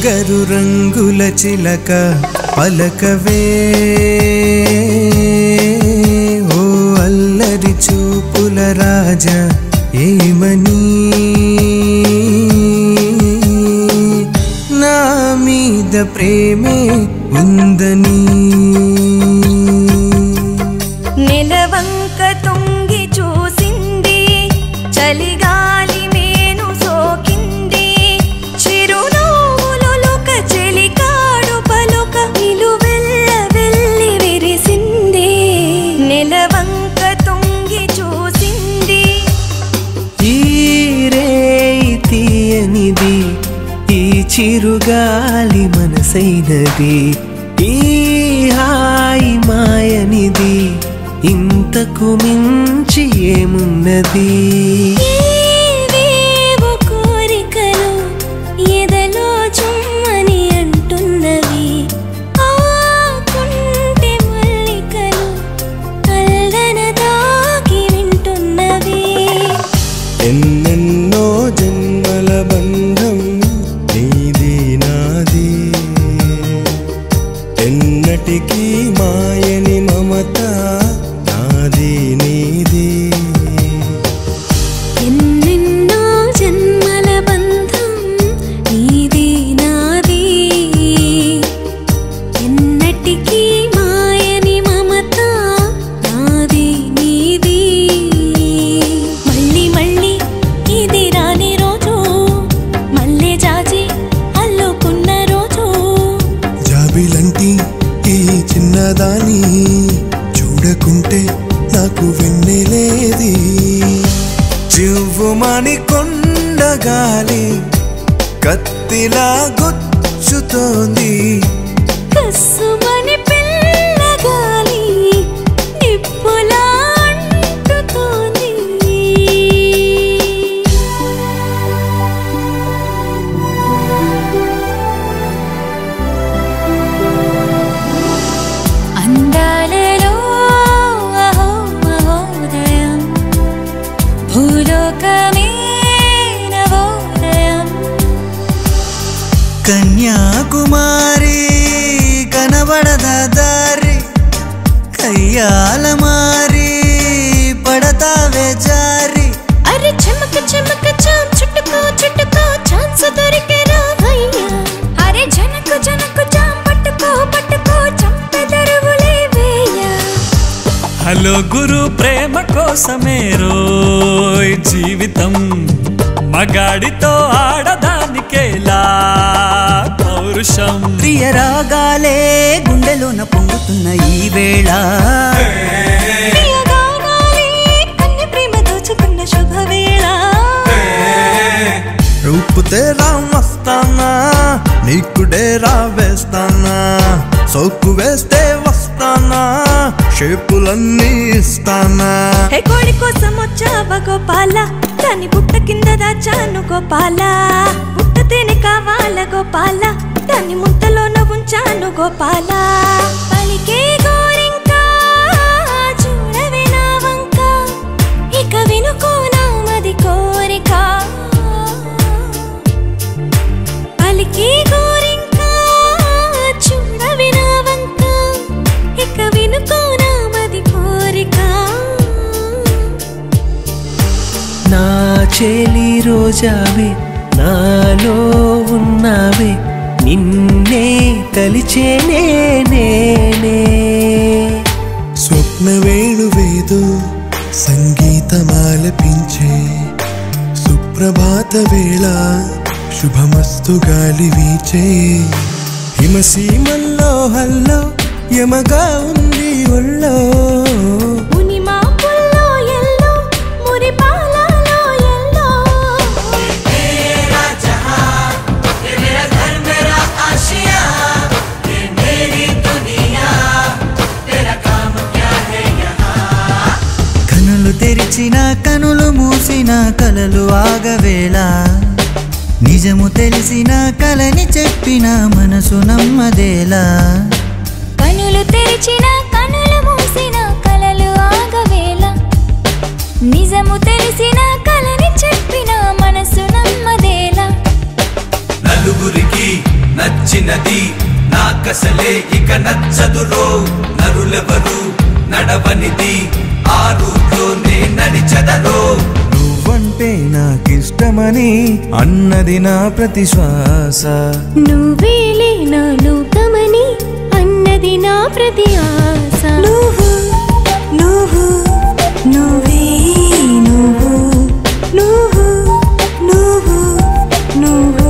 బంగారు రంగుల చిలక పలకవే ఓ అల్లరి చూపుల రాజా ఏమని నా మీద ప్రేమే ఉందని నెలవంక తొంగి చూసింది చలిగాలి మేను సోకింది చిరునవ్వులొక చెలికాడు పలుక నిలువెల్ల వెళ్ళి విరిసింది నెలవంక తొంగి చూసింది ఈ రేయి తీయనిది ఈ చిరుగాలి మనసైనది ఈ హాయి మాయనిది ఇంతకు మించి ఏమున్నది ఏవేవో కోరికలు ఎదలో చుమ్మని అంటున్నవి ఆ కుంటి మల్లికలు కల్లన దాగి వింటున్నవి ఎన్నెన్నో జన్మల బంధం నీది నాది ఎన్నటికీ మాయని మమత నాది నీది ఎన్నెన్నో జన్మల బంధం నీది నాది ఎన్నటికీ మాయని మమత నాది నీది మళ్ళీ మళ్ళీ ఇది రాని రోజు మళ్ళీ జాజి అల్లుకున్న రోజు జాబిలంటి ఈ చిన్నదాని చూడకుంటే నాకు వెన్నెలేది చివ్వుమని కొండగాలి కత్తిలా గుచ్చుతోంది కస్సుమని పిల్లగాలి నిప్పులా అంటుతోంది అందాలలో అహో మహోదయం భూలోకమే నవోదయం కన్యాకుమారి కనబడద దారి కయ్యాల మారి పడతావే జారి అరే చెమక చెమక చాం చుట్టుకో చుట్టుకో ఛాన్స్ దొరికే రావయ్యా అరే జనకు జనకు జాం పట్టుకో పట్టుకో చంపెదరువులే వేయ హలో గురు ప్రేమ కోసమే రోయ్ జీవితం మగాడితో ఆడదానికేలా పౌరుషం ప్రియ రాగాలే గుండెలోన పొంగుతున్న ఈ వేళ ప్రియగానాలే కన్య ప్రేమ దోచుకున్న శుభవేళ రూపు తేరా మస్తానా నీకు డేరా వేస్తానా సోకు వేస్తే వస్తానా షేపులన్నీ ఇస్తానా హే కోడి కోసం వచ్చావా గోపాల దాని బుట్ట కింద దాచాను గోపాల బుట్ట తేనె కావాల గోపాల దాన్ని ముంతలోన ఉంచాను గోపాల పలికే గోరింక చూడవే నా వంక ఇక వినుకో నా మది కోరిక పలికే గోరింక చూడవే నా వంక ఇక వినుకో నా మది కోరిక నా చేలి రోజావే నాలో ఉన్నావే నిన్నే తలిచేనే నేనే స్వప్న వేణువేదో సంగీతమాలపించే సుప్రభాత వేళ శుభమస్తు గాలి వీచే హిమసీమల్లో హల్లో యమగా ఉంది ఒళ్ళో ముని మాపుల్లో ఎల్లో మురి పాలలో ఎల్లో కనులు తెరిచిన కనులు మూసిన కలలు ఆగవేళ నిజము తెలిసిన కలని చెప్పిన మనసు నమ్మదేలా కనులు తెరిచిన కనులు మూసిన కలలు ఆగవేళ నిజము తెలిసిన కలని చెప్పిన మనసు నమ్మదేలా నలుగురికి నచ్చినది నాకసలే ఇక నచ్చదురో నరులెవరు నడవనిది ఆ రూట్లోనే నడిచెదరో నువ్వంటే నాకిష్టమని అన్నది నా ప్రతి శ్వాస నువ్వేలే నా లోకమని అన్నది నా ప్రతి ఆశ నువ్వు నువ్వు నువ్వే నువ్వు నువ్వు నువ్వు నువ్వు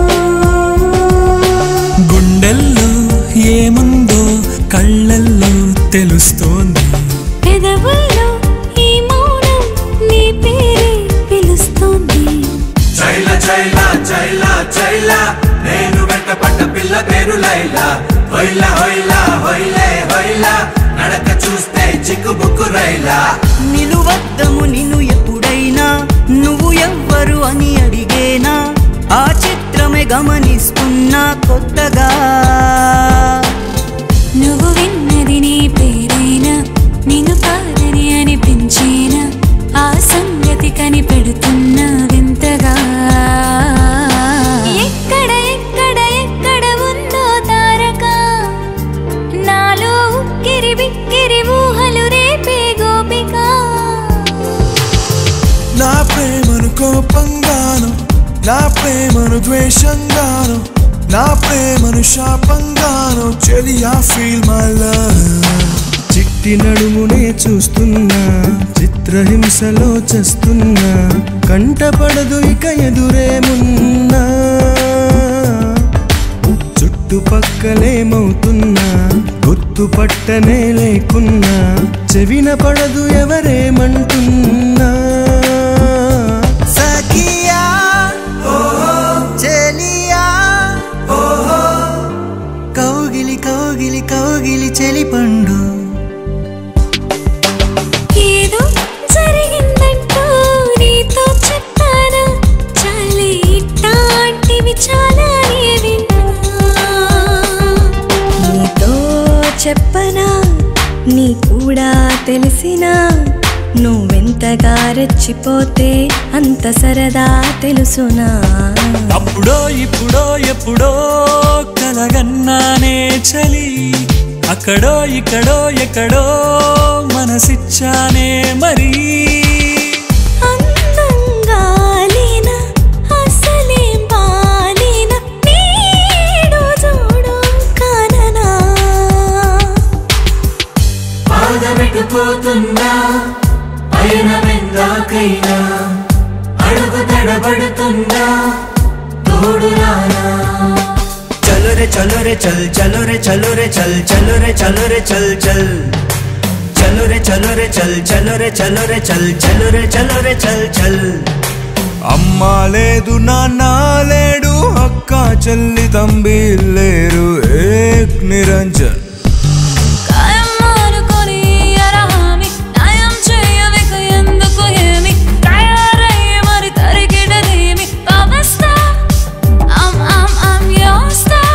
గుండెల్లో ఏముందో కళ్ళల్లో తెలుస్తోంది పెదవుల్లో ఈ మౌనం నీ పేరే పిలుస్తోంది చైల చైల చైల చైల నేను వెంటపడ్డ పిల్ల పేరు లైలా హొయ్ల హొయ్ల హొయ్లే హొయ్ల నడక చూస్తే చిక్కుబుక్కు రైలా నిలువద్దము నిన్ను ఎప్పుడైనా నువ్వు ఎవ్వరు అని అడిగేనా ఆ చిత్రమే గమనిస్తున్నా కొత్తగా నువ్వు విన్నది నీ పేరైనా నిన్ను కాదని అనిపించేనా ఆ సంగతి కనిపెడుతున్నా వింతగా ఎక్కడ ఎక్కడ ఎక్కడ ఉందో తారక నాలో ఉక్కిరి బిక్కిరి ఊహలు రేపే గోపిక నా ప్రేమను కోపంగాను నా ప్రేమను ద్వేషంగాను నా ప్రేమను శాపంగాను చెలియా ఫీల్ మై లవ్ చిట్టి నడుమునే చూస్తున్నా చిత్రహింసలో చేస్తున్నా కంటపడదు ఇక ఎదురేమున్నా చుట్టుపక్కలేమవుతున్నా గుర్తుపట్టనే లేకున్నా చెవిన పడదు ఎవరేమంటున్నా సఖియా చెలియా కౌగిలి కౌగిలి కౌగిలి చెలిపండు ఏదో జరిగిందంటూ నీతో చెప్పానా చాలే ఇట్లాంటివి చాలా విన్నా నీతో చెప్పనా నీ కూడా తెలిసినా నువ్వెంతగా రెచ్చిపోతే అంత సరదా తెలుసునా అప్పుడో ఇప్పుడో ఎప్పుడో కలగన్నానే చలి అక్కడో ఇక్కడో ఎక్కడో మనసిచ్చానే మరి అందంగా లేనా అసలేం బాలేనా నీడు చూడు కాననా పాదమెట్టుపోతున్నా పయనమెందాకైనా అడుగు తడబడుతున్నా తోడురానా చలో రే చలో రే చల్ చలో రే చలో రే చల్ చలో రే చలో రే చల్ చల్ చలో రే చలో రే చల్ చలో రే చలో రే చల్ చలో రే చలో రే చల్ చల్ అమ్మా లేదు నాన్న లేడు అక్క చెల్లి తంబి లేరు ఏక్ నిరంజన్ కాయం మారుకొని అరహామి నయం చేయవిక ఎందుకు ఏమి తయారయ్యి మరి తరిగిడదేమి power star I'm, I'm, I'm your star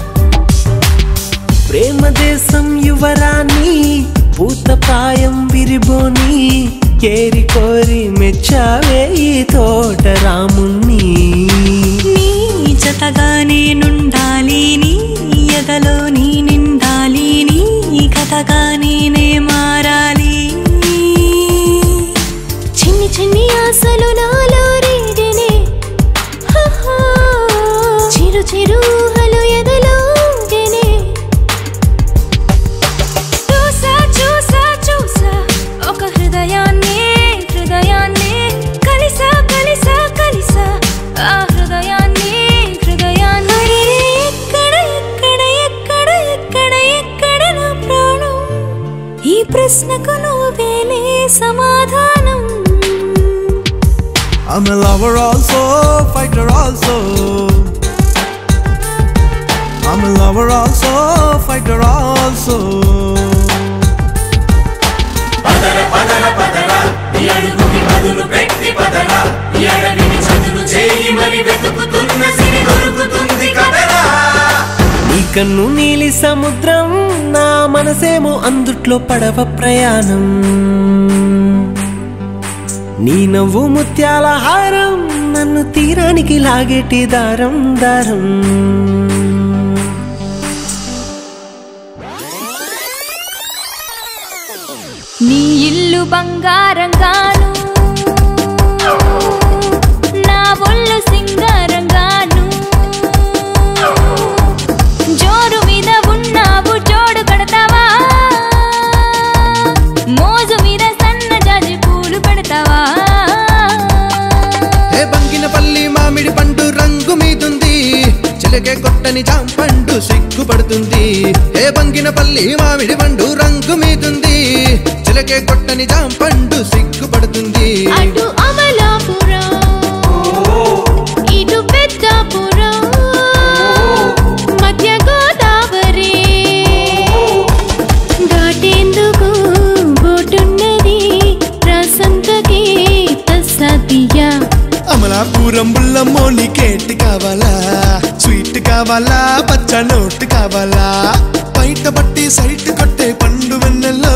ప్రేమ దేశం యువరాణి పూత ప్రాయం విరిబోని కేరి కోరి మెచ్చావే ఈ తోట రాముణ్ణి నీ జతగా నేనుండాలి నీ ఎదలో నీ నిండాలి నీ కథగా నేనే మారాలి చిన్ని చిన్ని ఆశలు నాలో రేగనే హహో. చిరు చిరు ఊహలు ఎదలోగనే చూసా చూసా చూసా ఒక హృదయాన్ని హృదయాన్ని కలిసా కలిసా కలిసా ఆ హృదయాన్ని హృదయాన్ని ఎక్కడ ఎక్కడ ఎక్కడ ఎక్కడ ఎక్కడ నా ప్రాణం ఈ ప్రశ్నకు నువ్వేలే సమాధానం I'm a lover also, fighter also. I'm a lover also, fighter also. పదర పదర పదర ఈ అడుగుకి బదులు పెట్టి పదర ఈ అడవిని చదును చేయి మరి వెతుకుతున్న సిరి దొరుకుతుంది కదరా నీ కన్ను నీలి సముద్రం నా మనసేమో అందుట్లో పడవ ప్రయాణం నీ నవ్వు ముత్యాల హారం నన్ను తీరానికి లాగేటి దారం దారం ఇల్లు బంగారంగాను నా ఒళ్ళు సింగారంగాను జోరు మీద ఉన్నావు జోడు కడతావా మోజు మీద సన్న జాజి పూలు పెడతావా ఏ బంగినపల్లి మామిడి పండు రంగు మీదుంది చిలకే కొట్టని జాంపండు సిగ్గుపడుతుంది ఏ బంగినపల్లి మామిడి పండు రంగు మీదుంది చిలకే కొట్టని జాంపండు సిగ్గుపడుతుంది అటు అమలాపురం ఇటు పెద్దాపురం మధ్య గోదావరి దాటేందుకు బోటున్నది రసంతకి తస్సదియా అమలాపురం బుల్లమ్మో నీకేటి కావాలా స్వీట్ కావాలా పచ్చ నోట్ కావాలా బయట బట్టి సైట్ కొట్టే పండు వెన్నెల్లో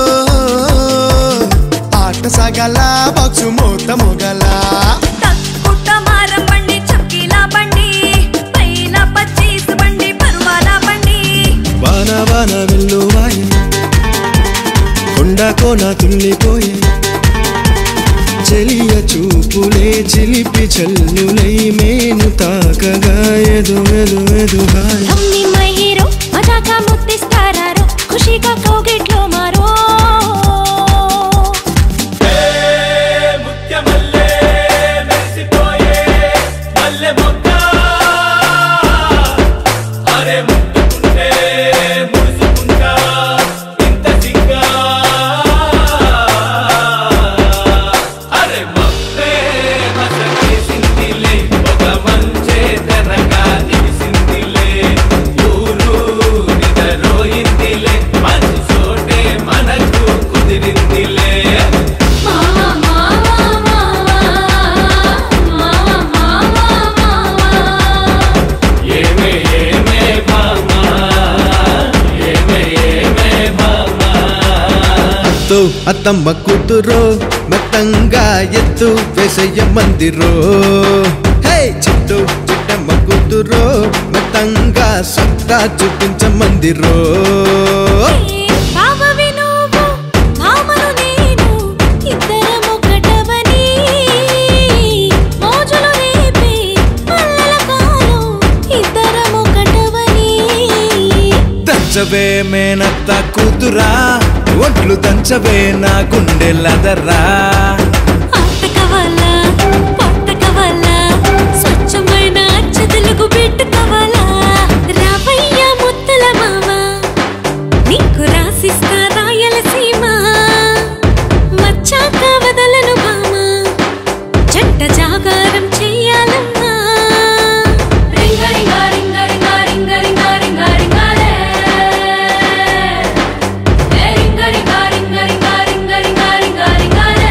ఆట సాగాల బాక్సు మోత మోగలా తక్కుట మారం బండి చక్కీలా బండి పైల పచ్చీస్ బండి పరువాల బండి వాన వాన వెల్లువాయి కొండ కోన తుల్లిపోయి చెలియ చూపులే చిలిపి చల్లులై మేను తాకగా ఎదు ఎదు ఎదు హాయ్ అమ్మి మై హీరో మజాగా ముద్దిస్తారారో ఖుషిగా కౌగిట్లో మారో ముత్యమల్లే మెరిసిపోయే మల్లె మొగ్గ అరే ముట్టుకుంటే ముడుచుకుంటా ఇంత సిగ్గా అరే మబ్బే మసకేసిందిలే ఒక మంచే తెరగా నిలిసిందిలే ఊరు నిదరోయిందిలే మంచి చోటే మనకు కుదిరిందిలే ఏమే ఏమే మామా ఏమే ఏమే మామా తో అత్తమ్మ కూతురో మెత్తంగా ఎత్తు వేసయ్య మందిరో హే చిట్టు చిట్టమ్మ కూతురో మెత్తంగా సత్తా చూపించ మందిరో బావవి నువ్వు మామను నేను ఇద్దరం ఒకటవని మోజులు రేపే పల్లెల కాలం ఇద్దరం ఒకటవని దంచవే మేనత్త కూతురా ఒట్లు దంచవే నా గుండెలదరా ఆట కావాలా పాట కావాలా స్వచ్ఛమైన అచ్చ తెలుగు బిడ్డ కావాలా రావయ్య ముత్తల మామ నీకు రాసిస్తా రాయలసీమ వచ్చాక వదలను బామ జంట జాగారం చెయ్యాలమ్మా రింగ రింగ రింగ రింగ రింగ రింగ రింగ రింగాలే. ఏ రింగ రింగ రింగ రింగ రింగ రింగ రింగ రింగాలే.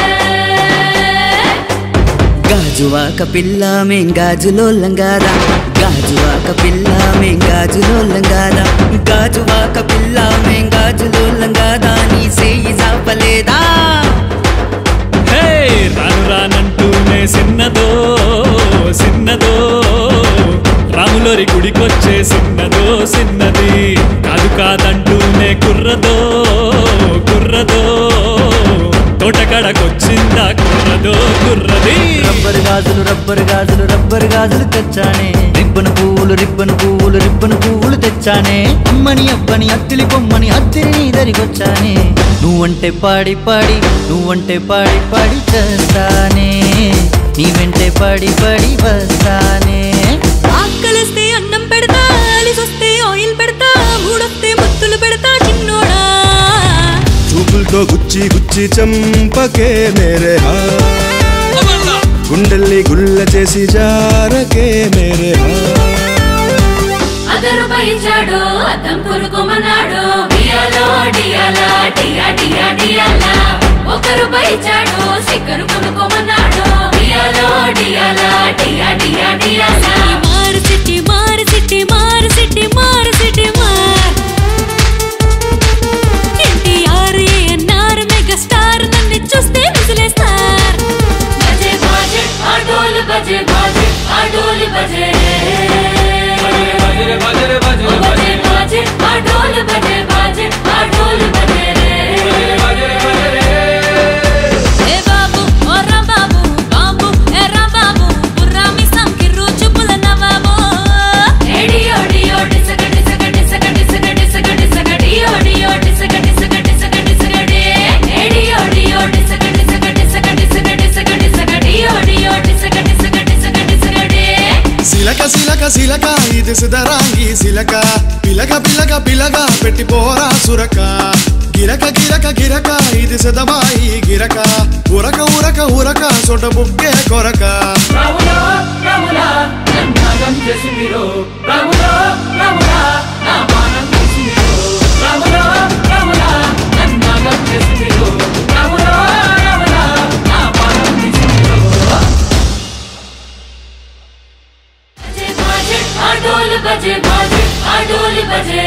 గాజువాక పిల్ల మేం గాజులోల్లం గాదా గాజువాక పిల్ల మేం గాజులోల్లం గాదా గాజువాక పిల్ల మేం గాజులోల్లం గాదా నీ సేయి చాపలేదా హే రాను రానంటూనే సిన్నదో సిన్నదో రాములోరి గుడికొచ్చే సిన్నదో సిన్నది కాదు కాదంటూనే కుర్రదో కుర్రదో తోటకడకొచ్చిందా కుర్రదో కుర్రది రబ్బరు గాజులు రబ్బరు గాజులు రబ్బరు గాజులు తెచ్చానే రిబ్బను పువ్వులు రిబ్బను పువ్వులు రిబ్బను పువ్వులు తెచ్చానే అమ్మని అబ్బని అత్తిలి బొమ్మని అత్తిని దరికొచ్చానే నువ్వంటే పాడి పాడి నువ్వంటే పాడి పాడి చేస్తానే నీ వెంటే పాడి పాడి వస్తానే ఆకలిస్తే అన్నం పెడతా అలిసొస్తే ఆయిల్ పెడతా మూడొస్తే ముత్తులు పెడతా చిన్నోడా చూపులతో గుచ్చి గుచ్చి చంపకే మేరే హా గుండెల్ని గుల్ల చేసి జారకే మేరే హా అదరు పైచాడు అద్దం కొనుక్కోమన్నాడు డియాలో డియాలా డియా డియా డియాలా ఒకరు పైచాడు సిక్కరు కొనుక్కోమన్నాడు డియాలో డియాలా డియా డియా డియాలా మారు సిట్టి మారు సిట్టి మారు సిట్టి మారు సిట్టి మార్ ఎన్టీఆర్ ఏఎన్ఆర్ మెగా స్టార్ నన్ను చూస్తే విసిలేస్తారు బజే బాజే ఆటోలు బజే బాజే ఆటోలు బజే బజరే బజరే బజరే ओ बजे बाजे आडोल बजे बाजे आडोल बजे रे బజరే బజరే అర్ధాంగి సిలక పిలక పిలక పిలక పెట్టి పోరా సురక గిరక గిరక గిరక ఇది సదమాయి గిరక ఉరక ఉరక ఉరక సొట బుక్కే కొరక రాములా రాములా నన్నాగం చేసిందిరో రాములా రాములా నా మానం చేసిందిరో రాములా రాములా నన్నాగం చేసిందిరో రాములా రాములా నా మానం చేసిందిరో बजे बाजे आडोल बजे बाजे आडोल बजे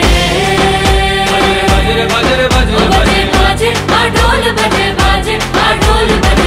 బజరే బజరే బజరే बजे बाजे आडोल बजे बाजे आडोल बजे